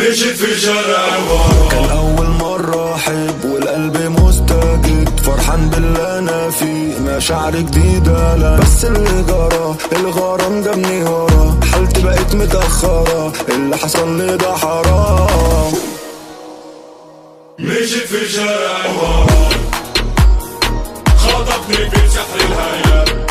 مشيت في شارع الغرام كان أول مرة أحب والقلب مستجد فرحان باللي أنا فيه مشاعر جديدة لا بس اللي جرى الغرام جابني ورا حالتي بقت متأخرة اللي حصل لي ده حرام مشيت في شارع الغرام خطفني في سحر الهيام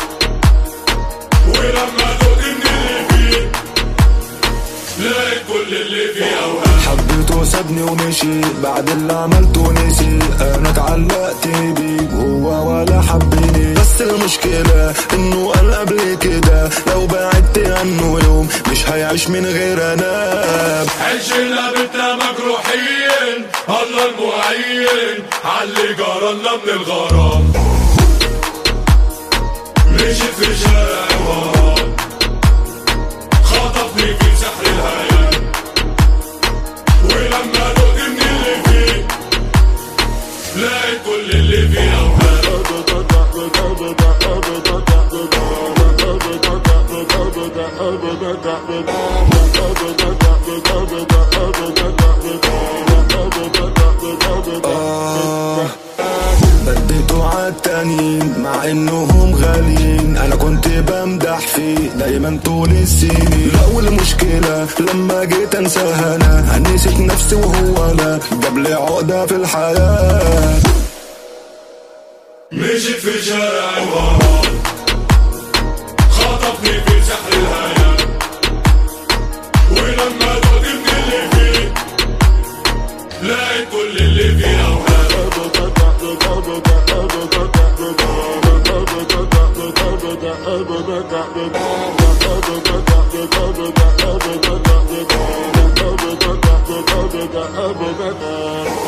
ولما دقت من اللي فيه لقيت كل اللي فيه اوهام حبيته وسابني ومشي بعد اللي عملته نسي انا اتعلقت بيه هو ولا حبني بس المشكلة انه قال قبل كده لو بعدت عنه يوم مش هيعيش من غير انا عشنا بيتنا مجروحين الله المعين عاللي جرالنا من الغرام مشيت في شارع الغرام خطفني في سحر الهيام ولما دقت من اللي فيه لقيت كل اللي فيه اوهام آه بديته عالتانيين مع انهم غاليين انا كنت بمدح فيه دايما طول السنين لا والمشكلة لما جيت انساها انا نسيت نفسي وهو لا جاب لي عقدة في الحياة مشيت في شارع الغرام خطفني في سحر الهيام ولما دقت من اللي فيه لقيت كل اللي فيه اوهام أبدا